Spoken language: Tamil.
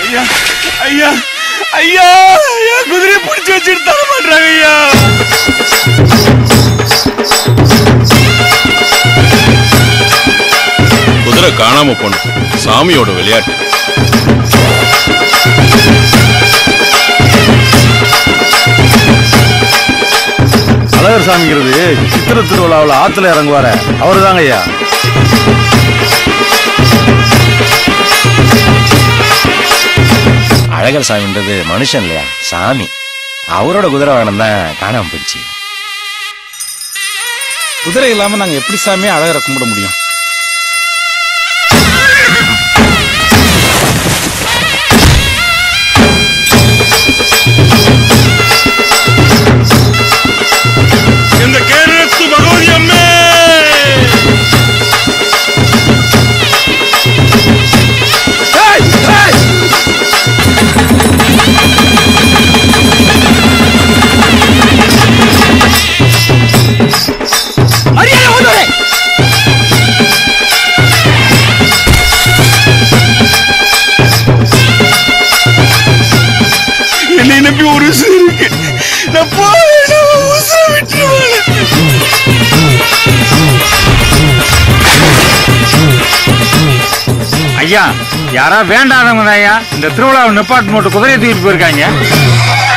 ஐயா ஐயா ஐயா ஐயா குதிரையை பிடிச்சி வச்சுட்டு தர மாட்டாங்க ஐயா குதிரை காணாம போனது சாமியோட விளையாட்டு அழகர் சாமிங்கிறது சித்திர திருவிழாவில் ஆத்துல இறங்குவார அவரு தாங்க ஐயா அழகர் சாமின்றது மனுஷன் இல்லையா சாமி அவரோட குதிரை வாகனம் தான் காணாம போயிடுச்சு குதிரை இல்லாம நாங்க எப்படி சாமி அழகரை கும்பிட முடியும் இந்த கேரளத்து பகவதி அம்மே என்னை நம்பி ஒரு உசுறு இருக்கு நான் போய் உசுரை விட்டுருவேன் ஐயா யாரா வேண்டாதவங்க ஐயா இந்த திருவிழாவை நிப்பாட்டு போட்டு குதிரையை தூக்கிட்டு போயிருக்காங்க